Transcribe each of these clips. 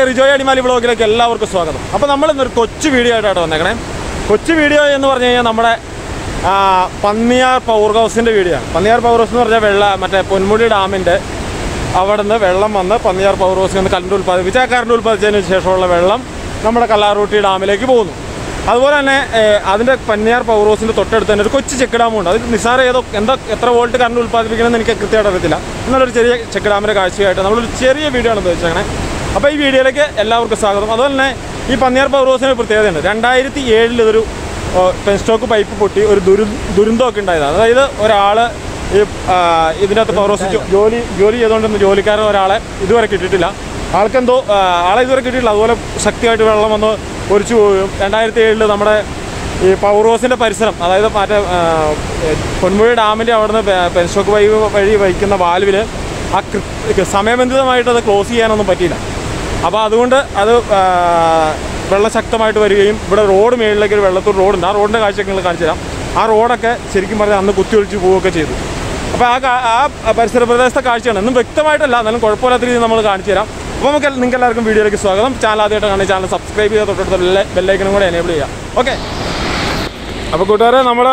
റിജോയ് അടിമാലി ബ്ലോഗിലേക്ക് എല്ലാവർക്കും സ്വാഗതം അപ്പോൾ നമ്മൾ ഇന്നൊരു കൊച്ചു വീഡിയോ ആയിട്ടാണ് വന്നേക്കണേ കൊച്ചു വീഡിയോ എന്ന് പറഞ്ഞു കഴിഞ്ഞാൽ നമ്മുടെ ആ, പന്നിയാർ പവർ ഹൗസിൻ്റെ വീഡിയോ ആണ് പന്നിയാർ പവർ ഹൗസ് എന്ന് പറഞ്ഞാൽ വെള്ള മറ്റേ പൊന്മുടി ഡാമിൻ്റെ അവിടെ നിന്ന് വെള്ളം വന്ന് പന്നിയാർ പവർ ഹൗസിൽ നിന്ന് കറണ്ട് ഉൽപ്പാദിപ്പിച്ച് ആ കറണ്ട് ഉൽപ്പാദിച്ചതിന് ശേഷമുള്ള വെള്ളം നമ്മുടെ കല്ലാറൂട്ടി ഡാമിലേക്ക് പോകുന്നു അതുപോലെ തന്നെ ഏഹ്, അതിൻ്റെ പന്നിയാർ പവർ ഹൗസിൻ്റെ തൊട്ടടുത്ത് തന്നെ ഒരു കൊച്ചു ചെക്ക് ഡാമുണ്ട് അത് നിസാര ഏതോ എന്താ എത്ര വോൾട്ട് കറണ്ട് ഉൽപ്പാദിപ്പിക്കണമെന്ന് എനിക്ക് കൃത്യമായിട്ട് അറിയത്തില്ല എന്നാലൊരു ചെറിയ ചെക്ക് ഡാമിൻ്റെ കാഴ്ചയായിട്ട് നമ്മളൊരു ചെറിയ വീഡിയോ ആണ് ഉദ്ദേശിച്ചത് അപ്പോൾ ഈ വീഡിയോയിലേക്ക് എല്ലാവർക്കും സ്വാഗതം അതുപോലെ തന്നെ ഈ പന്നിയാർ പവർ ഹൗസിന് ഒരു പ്രത്യേകതയുണ്ട് രണ്ടായിരത്തി ഏഴിൽ ഇതൊരു പെൻസ്റ്റോക്ക് പൈപ്പ് പൊട്ടി ഒരു ദുരു ദുരന്തമൊക്കെ ഉണ്ടായതാണ് അതായത് ഒരാൾ ഈ ആ, ഇതിനകത്ത് പവർ ഹൗസ് ജോ- ജോലി ജോലി ചെയ്തുകൊണ്ടിരുന്ന ജോലിക്കാരൻ ഒരാളെ ഇതുവരെ കിട്ടിയിട്ടില്ല ആൾക്കെന്തോ ആ, ആളെ ഇതുവരെ കിട്ടിയിട്ടില്ല അതുപോലെ ശക്തിയായിട്ട് വെള്ളം വന്ന് ഒലിച്ചു പോവുകയും രണ്ടായിരത്തി ഏഴിൽ നമ്മുടെ ഈ പവർ ഹൗസിൻ്റെ പരിസരം അതായത് മറ്റേ ആ, ഏ, പൊന്മുഴി ഡാമിൻ്റെ അവിടുന്ന് പെൻസ്റ്റോക്ക് വഴി വഴി വഹിക്കുന്ന വാൽവിൽ ആ കൃ- സമയബന്ധിതമായിട്ട് അത് ക്ലോസ് ചെയ്യാനൊന്നും പറ്റിയില്ല അപ്പോൾ അതുകൊണ്ട് അത് ആ, വെള്ളം ശക്തമായിട്ട് വരികയും ഇവിടെ റോഡ് മേളിലേക്ക് ഒരു വെള്ളത്തൂർ റോഡുണ്ട് ആ റോഡിൻ്റെ കാഴ്ച നിങ്ങൾ കാണിച്ചു തരാം ആ റോഡൊക്കെ ശരിക്കും പറഞ്ഞാൽ അന്ന് കുത്തിയൊഴിച്ച് പോവുകയൊക്കെ ചെയ്തു അപ്പോൾ ആ കാ- ആ പരിസര പ്രദേശത്തെ കാഴ്ചയാണ് ഒന്നും വ്യക്തമായിട്ടല്ല എന്നാലും കുഴപ്പമില്ലാത്ത രീതിയിൽ നമ്മൾ കാണിച്ചു തരാം അപ്പോൾ നമുക്ക് നിങ്ങൾക്ക് എല്ലാവർക്കും വീഡിയോയിലേക്ക് സ്വാഗതം ചാനൽ ആദ്യമായിട്ട് കാണുന്ന ചാനൽ സബ്സ്ക്രൈബ് ചെയ്ത് തൊട്ടടുത്ത ബെല്ല ബെല്ലൈക്കനും കൂടെ എനേബിൾ ചെയ്യാം ഓക്കെ അപ്പോൾ കൂട്ടുകാരെ നമ്മൾ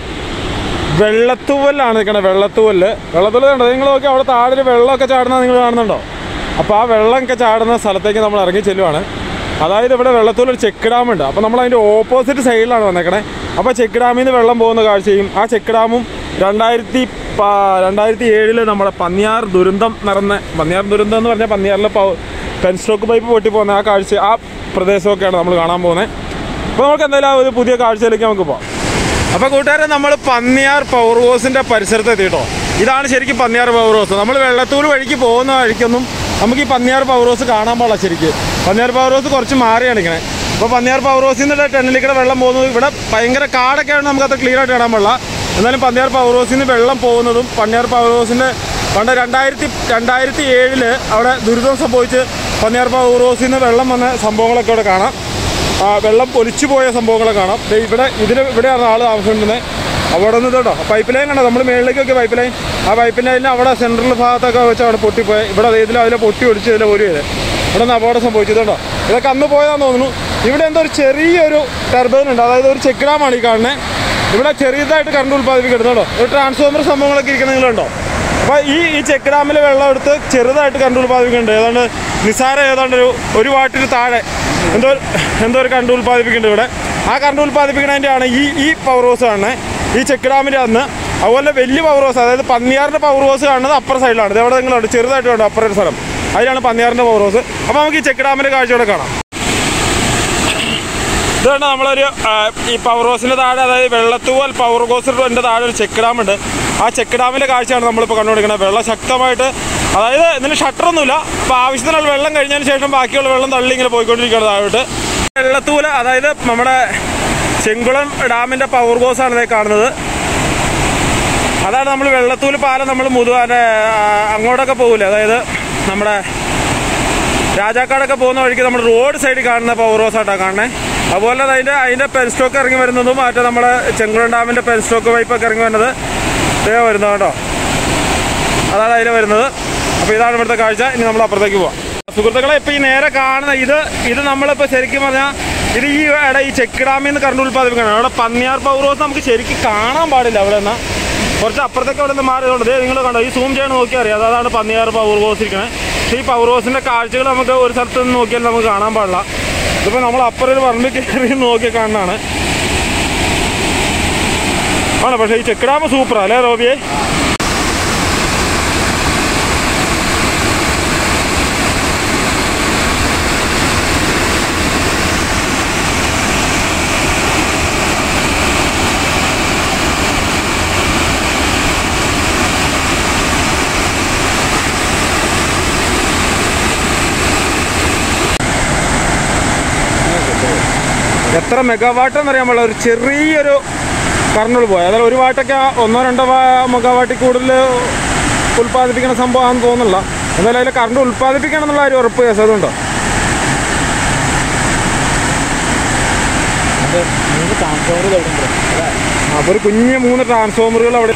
വെള്ളത്തൂവലാണ് നിൽക്കണത് വെള്ളത്തൂവല് വെള്ളത്തൂവൽ കണ്ടോ നിങ്ങൾ നോക്കി അവിടെ താഴെ ഒരു വെള്ളമൊക്കെ ചാടുന്നത് നിങ്ങൾ കാണുന്നുണ്ടോ അപ്പോൾ ആ വെള്ളമൊക്കെ ചാടുന്ന സ്ഥലത്തേക്ക് നമ്മൾ ഇറങ്ങി ചെല്ലുവാണ് അതായത് ഇവിടെ വെള്ളത്തൂവൽ ഒരു ചെക്ക് ഡാം ഉണ്ട് അപ്പോൾ നമ്മൾ അതിൻ്റെ ഓപ്പോസിറ്റ് സൈഡിലാണ് വന്നേക്കണേ അപ്പോൾ ചെക്ക് ഡാമിൽ നിന്ന് വെള്ളം പോകുന്ന കാഴ്ചയും ആ ചെക്ക് ഡാമും രണ്ടായിരത്തി പ- രണ്ടായിരത്തി ഏഴില് നമ്മുടെ പന്നിയാർ ദുരന്തം നടന്ന പന്നിയാർ ദുരന്തം എന്ന് പറഞ്ഞാൽ പന്നിയാറിലെ പെൻ സ്റ്റോക്ക് പൈപ്പ് പൊട്ടി പോകുന്ന ആ കാഴ്ച ആ പ്രദേശമൊക്കെയാണ് നമ്മൾ കാണാൻ പോകുന്നത് അപ്പോൾ നമുക്ക് എന്തായാലും ആ ഒരു പുതിയ കാഴ്ചയിലേക്ക് നമുക്ക് പോകാം അപ്പൊ കൂട്ടുകാരെ നമ്മൾ പന്നിയാർ പവർ ഹൗസിന്റെ പരിസരത്ത് എത്തിയിട്ടോ ഇതാണ് ശരിക്കും പന്നിയാർ പവർ ഹൗസ് നമ്മൾ വെള്ളത്തൂർ വഴിക്ക് പോകുന്ന വഴിക്കൊന്നും നമുക്ക് ഈ പന്നിയാർ പവർ ഹൗസ് കാണാൻ പാടില്ല ശരിക്കും പന്നിയാർ പവർ ഹൗസ് കുറച്ച് മാറിയാണ് ഇങ്ങനെ അപ്പോൾ പന്നിയാർ പവർ ഹൗസിൽ നിന്ന് ടെന്നിലേക്കൂടെ വെള്ളം പോകുന്നത് ഇവിടെ ഭയങ്കര കാടൊക്കെയാണ് നമുക്ക് അത്ര ക്ലിയർ ആയിട്ട് കാണാൻ പാടില്ല എന്നാലും പന്നിയാർ പവർ ഹൗസിൽ നിന്ന് വെള്ളം പോകുന്നതും പന്നിയാർ പവർ ഹൗസിൻ്റെ പണ്ട് രണ്ടായിരത്തി രണ്ടായിരത്തി ഏഴില് അവിടെ ദുരിതം സംഭവിച്ച് പന്നിയാർ പവർ ഹൗസിൽ നിന്ന് വെള്ളം വന്ന സംഭവങ്ങളൊക്കെ ഇവിടെ കാണാം ആ, വെള്ളം പൊലിച്ചു പോയ സംഭവങ്ങളെ കാണാം ദേ ഇവിടെ ഇതിന് ഇവിടെയാണ് ആൾ താമസിക്കുന്നത് അവിടെ നിന്ന് കേട്ടോ പൈപ്പ് ലൈൻ കണ്ടോ നമ്മൾ മേളിലേക്കൊക്കെ പൈപ്പ് ലൈൻ ആ പൈപ്പ് ലൈനിൽ അവിടെ സെൻട്രൽ ഭാഗത്തൊക്കെ വെച്ചാണ് പൊട്ടിപ്പോയത് ഇവിടെ ദേ ഇതിൽ അതിലെ പൊട്ടി ഒടിച്ച് ഇതിലെ ഒരു ചെയ്ത് ഇവിടെ നിന്ന് അപകടം സംഭവിച്ചത് കേട്ടോ ഇതൊക്കെ അന്ന് പോയതാന്ന് തോന്നുന്നു ഇവിടെ എന്തോ ഒരു ചെറിയൊരു ടർബൈൻ ഉണ്ട് അതായത് ഒരു ചെക്ക് ഡാമാണ് ഈ കാണുന്നത് ഇവിടെ ചെറിയതായിട്ട് കറണ്ട് ഉൽപ്പാദിപ്പിക്കുന്നത് കേട്ടോ ഒരു ട്രാൻസ്ഫോമർ സംഭവങ്ങളൊക്കെ ഇരിക്കുന്ന നിങ്ങളുണ്ടോ അപ്പോൾ ഈ ഈ ചെക്ക് ഡാമിൽ വെള്ളം എടുത്ത് ചെറുതായിട്ട് കറണ്ട് ഉൽപ്പാദിപ്പിക്കുന്നുണ്ട് ഏതാണ്ട് നിസാര ഏതാണ്ട് ഒരു ഒരു വാട്ടിന് താഴെ എന്തോ എന്തോ ഒരു കറണ്ട് ഉൽപ്പാദിപ്പിക്കുന്നുണ്ട് ഇവിടെ ആ കറണ്ട് ഉൽപ്പാദിപ്പിക്കുന്നതിൻ്റെ ആണ് ഈ ഈ പവർ ഹൗസ് കാണുന്നത് ഈ ചെക്ക് ഡാമിൻ്റെ അന്ന് അതുപോലെ വലിയ പവർ ഹൗസ് അതായത് പന്നിയാറിൻ്റെ പവർ ഹൗസ് കാണുന്നത് അപ്പുറ സൈഡിലാണ് ഇത് എവിടെ നിങ്ങളുണ്ട് ചെറുതായിട്ട് വേണ്ട അപ്പുറം ഒരു സ്ഥലം അതിലാണ് പന്നിയാറിൻ്റെ പവർ ഹൗസ് അപ്പോൾ നമുക്ക് ഈ ചെക്ക് ഡാമിൻ്റെ കാഴ്ചയോടെ കാണാം ഇതാണ് നമ്മളൊരു ആ, ഈ പവർ ഹൗസിന്റെ താഴെ അതായത് വെള്ളത്തൂവൽ പവർ ഹൗസിന്റെ താഴെ ഒരു ചെക്ക് ഡാം ഉണ്ട് ആ ചെക്ക് ഡാമിന്റെ കാഴ്ചയാണ് നമ്മളിപ്പോൾ കണ്ടുകൊടുക്കുന്നത് വെള്ളം ശക്തമായിട്ട് അതായത് ഇതിന് ഷട്ടറൊന്നുമില്ല അപ്പോൾ ആവശ്യത്തിനുള്ള വെള്ളം കഴിഞ്ഞതിന് ശേഷം ബാക്കിയുള്ള വെള്ളം തള്ളി ഇങ്ങനെ പോയിക്കൊണ്ടിരിക്കുകയാണ് താഴോട്ട് വെള്ളത്തൂവൽ അതായത് നമ്മുടെ ചെങ്കുളം ഡാമിന്റെ പവർ ഹൗസ് ആണ് ഇതേ കാണുന്നത് അതാണ് നമ്മൾ വെള്ളത്തൂല് പാലം നമ്മൾ മുതുവാനെ അങ്ങോട്ടൊക്കെ പോകില്ലേ അതായത് നമ്മുടെ രാജാക്കാടൊക്കെ പോകുന്ന വഴിക്ക് നമ്മൾ റോഡ് സൈഡിൽ കാണുന്ന പവർ ഹൗസ് ആയിട്ടാണ് കാണുന്നത് അതുപോലെ തന്നെ അതിൻ്റെ അതിൻ്റെ പെൻ സ്റ്റോക്ക് ഇറങ്ങി വരുന്നതും മറ്റേ നമ്മുടെ ചെങ്കുളം ഡാമിൻ്റെ പെൻ സ്റ്റോക്ക് പൈപ്പൊക്കെ ഇറങ്ങി വരുന്നത് ഇതേ വരുന്നത് കേട്ടോ അതാണ് അതിൽ വരുന്നത് അപ്പോൾ ഇതാണ് ഇവിടുത്തെ കാഴ്ച ഇനി നമ്മൾ അപ്പുറത്തേക്ക് പോവാം സുഹൃത്തുക്കളെ ഇപ്പോൾ ഈ നേരെ കാണുന്ന ഇത് ഇത് നമ്മളിപ്പോൾ ശരിക്കും പറഞ്ഞാൽ ഇത് ഈ ഇട ഈ ചെക്ക് ഡാമിൽ നിന്ന് കറണ്ട് ഉൽപ്പാദിപ്പിക്കണം അവിടെ പന്നിയാർ പവർ ഹൗസ് നമുക്ക് ശരിക്കും കാണാൻ പാടില്ല അവിടെ നിന്ന് കുറച്ച് അപ്പുറത്തേക്ക് അവിടെ നിന്ന് മാറിയതുകൊണ്ട് ദേ നിങ്ങൾ കണ്ടോ ഈ സൂം ചെയ്യാൻ നോക്കിയാൽ അറിയാം അതാണ് പന്നിയാർ പവർ ഹൗസ് ഇരിക്കണേ പക്ഷേ ഈ പവർ ഹൗസിൻ്റെ കാഴ്ചകൾ നമുക്ക് ഒരു സ്ഥലത്ത് നിന്ന് നോക്കിയാൽ നമുക്ക് കാണാൻ പാടില്ല ഇതിപ്പോൾ നമ്മൾ അപ്പുറം ഒരു പറമ്പിൽ കയറി നോക്കി കാണുന്നതാണ് ആണ് പക്ഷേ ഈ ചെക്ക് ഡാം സൂപ്പറാണ് അല്ലേ റോബിയെ എത്ര മെഗാവാട്ട് എന്നറിയാൻ പാടില്ല ഒരു ചെറിയൊരു കറണ്ടുകൾ പോയി അതായത് ഒരു വാട്ടൊക്കെ ഒന്നോ രണ്ടോ വാ- മെഗാവാട്ടിൽ കൂടുതൽ ഉൽപ്പാദിപ്പിക്കുന്ന സംഭവമാണെന്ന് തോന്നുന്നില്ല എന്തായാലും അതിൽ കറണ്ട് ഉൽപ്പാദിപ്പിക്കണം എന്നുള്ള ഒരു ഉറപ്പ് കേസ് അതുണ്ടോ അപ്പോൾ ഒരു കുഞ്ഞ് മൂന്ന് ട്രാൻസ്ഫോമറുകൾ അവിടെ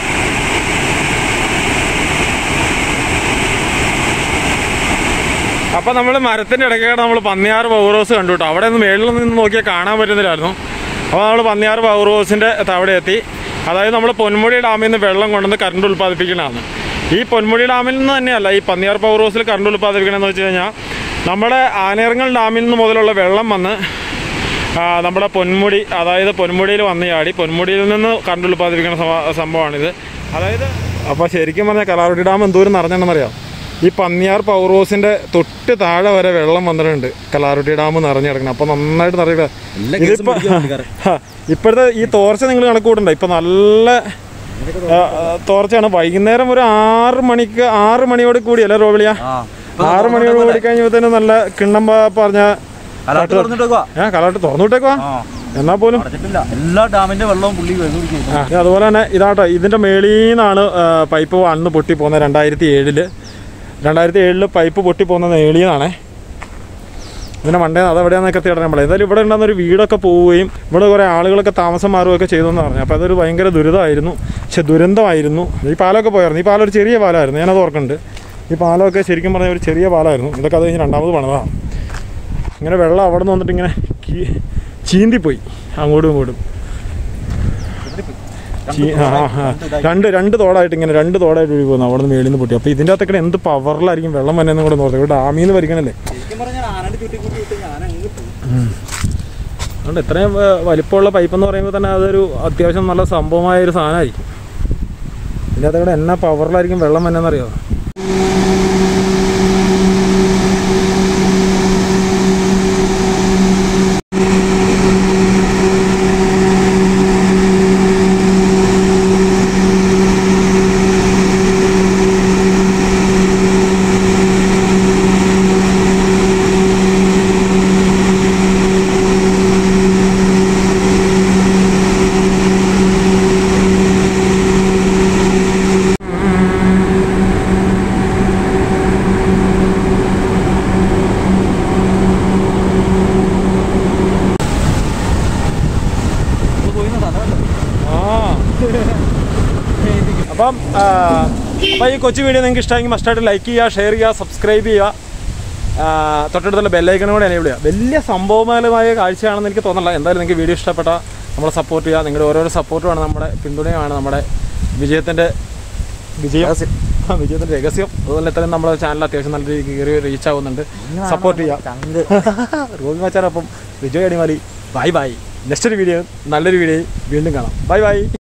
അപ്പോൾ നമ്മൾ മരത്തിൻ്റെ ഇടയ്ക്കാണ് നമ്മൾ പന്നിയാറ് പവർ ഹൗസ് കണ്ടു കേട്ടോ അവിടെ നിന്ന് മേളിൽ നിന്ന് നോക്കിയാൽ കാണാൻ പറ്റുന്നില്ലായിരുന്നു അപ്പോൾ നമ്മൾ പന്നിയാറ് പവർ ഹൗസിൻ്റെ അവിടെ എത്തി അതായത് നമ്മൾ പൊന്മുടി ഡാമിൽ നിന്ന് വെള്ളം കൊണ്ടുവന്ന് കറണ്ട് ഉൽപ്പാദിപ്പിക്കുന്നതാണ് ഈ പൊന്മുടി ഡാമിൽ നിന്ന് തന്നെയല്ല ഈ പന്നിയാർ പവർ ഹൗസിൽ കറണ്ട് ഉൽപ്പാദിപ്പിക്കണമെന്ന് വെച്ച് കഴിഞ്ഞാൽ നമ്മുടെ ആനേറങ്ങൽ ഡാമിൽ നിന്ന് മുതലുള്ള വെള്ളം വന്ന് ആ, നമ്മുടെ പൊന്മുടി അതായത് പൊന്മുടിയിൽ വന്ന് ചാടി പൊന്മുടിയിൽ നിന്ന് കറണ്ട് ഉൽപ്പാദിപ്പിക്കുന്ന സംഭവ- സംഭവമാണിത് അതായത് അപ്പോൾ ശരിക്കും പറഞ്ഞാൽ കലാറുടി ഡാം എന്തോരം നിറഞ്ഞിട്ടുണ്ടെന്നറിയാം ഈ പന്നിയാർ പവർ ഹൗസിൻ്റെ തൊട്ട് താഴെ വരെ വെള്ളം വന്നിട്ടുണ്ട് കലാറുട്ടി ഡാം നിറഞ്ഞു കിടക്കണം അപ്പോൾ നന്നായിട്ട് നിറയുക എല്ലാ കേസും ഇതിപ്പോൾ പിടിക്കാൻ വേണ്ടി ഇപ്പോഴത്തെ ഈ തോർച്ച നിങ്ങൾ കണക്ക് കൂട്ടണ്ട ഇപ്പം നല്ല ആ, ആ, തോർച്ചയാണ് വൈകുന്നേരം ഒരു ആറ് മണിക്ക് ആറ് മണിയോട് കൂടിയല്ലേ റോബിളിയ ആ ആറ് മണിയോട് കൂടി കഴിഞ്ഞപ്പോഴത്തേനും നല്ല കിണ്ണം പ- പറഞ്ഞ അലാട്ട് തുറന്നിട്ടേക്കുവാ ഏ കലാട്ട് തുറന്നു വിട്ടേക്കുവാ ആ എന്നാൽ പോലും അടച്ചിട്ടില്ല എല്ലാ ഡാമിന്റെ വെള്ളവും പുള്ളി വെള്ളം കുടിക്കും ആ, ഇത് അതുപോലെ തന്നെ ഇതാട്ടോ ഇതിൻ്റെ മേളിൽ നിന്നാണ് ആ, പൈപ്പ് വന്ന് പൊട്ടി പോകുന്നത് രണ്ടായിരത്തി ഏഴില് രണ്ടായിരത്തി ഏഴില് പൈപ്പ് പൊട്ടി പോകുന്നത് മേളിൽ നിന്നാണേ ഇതിൻ്റെ മണ്ടേ അത് എവിടെയാണെന്നൊക്കെ തേടണം നമ്മൾ എന്തായാലും ഇവിടെ ഉണ്ടാകുന്ന ഒരു വീടൊക്കെ പോവുകയും ഇവിടെ കുറേ ആളുകളൊക്കെ താമസം മാറുകയൊക്കെ ചെയ്തു എന്ന് പറഞ്ഞു അപ്പോൾ അതൊരു ഭയങ്കര ദുരിതമായിരുന്നു പക്ഷെ ദുരന്തമായിരുന്നു ഈ പാലമൊക്കെ പോയായിരുന്നു ഈ പാലം ഒരു ചെറിയ പാലമായിരുന്നു ഞാനത് ഓർക്കുന്നുണ്ട് ഈ പാലമൊക്കെ ശരിക്കും പറഞ്ഞാൽ ഒരു ചെറിയ പാലമായിരുന്നു ഇതൊക്കെ അത് കഴിഞ്ഞ് രണ്ടാമത് പണിതാണ് ഇങ്ങനെ വെള്ളം അവിടെ നിന്ന് വന്നിട്ട് ഇങ്ങനെ കീ- ചീന്തിപ്പോയി അങ്ങോട്ടും ഇങ്ങോട്ടും ചീ- ആ, ആ, ആ. രണ്ട് രണ്ട് തോടായിട്ട് ഇങ്ങനെ രണ്ട് തോടായിട്ട് ഒഴുകി പോകുന്നു അവിടെ നിന്ന് മേളിൽ നിന്ന് പൊട്ടി അപ്പോൾ ഇതിൻ്റെ അകത്തൊക്കെ എന്ത് പവറിലായിരിക്കും വെള്ളം വന്നതെന്ന് കൂടെ നോക്കാം ഇവിടെ ഡാമിൽ നിന്ന് വരിക്കണല്ലേ ശരിക്കും പറഞ്ഞാൽ ആനയുടെ ചുറ്റി കൂട്ടി വിട്ട് ഞാൻ അങ്ങ് പോകും അതുകൊണ്ട് ഇത്രയും വ- വലിപ്പമുള്ള പൈപ്പ് എന്ന് പറയുമ്പോൾ തന്നെ അതൊരു അത്യാവശ്യം നല്ല സംഭവമായ ഒരു സാധനമായിരിക്കും ഇതിൻ്റെ അകത്ത് കൂടെ എന്നാ പവറിലായിരിക്കും വെള്ളം വന്നതെന്നറിയോ നമ്മള് പോയിരുന്ന സ്ഥലമല്ലേ ആ അപ്പം ആ, അപ്പം ഈ കൊച്ചു വീഡിയോ നിങ്ങൾക്ക് ഇഷ്ടമെങ്കിൽ മസ്റ്റായിട്ട് ലൈക്ക് ചെയ്യുക ഷെയർ ചെയ്യുക സബ്സ്ക്രൈബ് ചെയ്യുക ആ, തൊട്ടടുത്തുള്ള ബെല്ലൈക്കനും കൂടെ എനേബിൾ ചെയ്യുക വലിയ സംഭവമാലമായ കാഴ്ചയാണെന്ന് എനിക്ക് തോന്നല്ല എന്തായാലും നിങ്ങൾക്ക് വീഡിയോ ഇഷ്ടപ്പെട്ട നമ്മളെ സപ്പോർട്ട് ചെയ്യുക നിങ്ങളുടെ ഓരോരോ സപ്പോർട്ടുമാണ് നമ്മുടെ പിന്തുണയുമാണ് നമ്മുടെ വിജയത്തിൻ്റെ വിജയം ആ, വിജയത്തിൻ്റെ രഹസ്യം അതുപോലെ ഇത്രയും നമ്മുടെ ചാനൽ അത്യാവശ്യം നല്ല രീതിക്ക് കയറി റീച്ച് ആവുന്നുണ്ട് സപ്പോർട്ട് ചെയ്യുക ചങ്ക് റോബി മച്ചാനൊപ്പം Vijay Adimali bye bye next ഒരു വീഡിയോ നല്ലൊരു വീഡിയോ വീണ്ടും കാണാം ബൈ ബൈ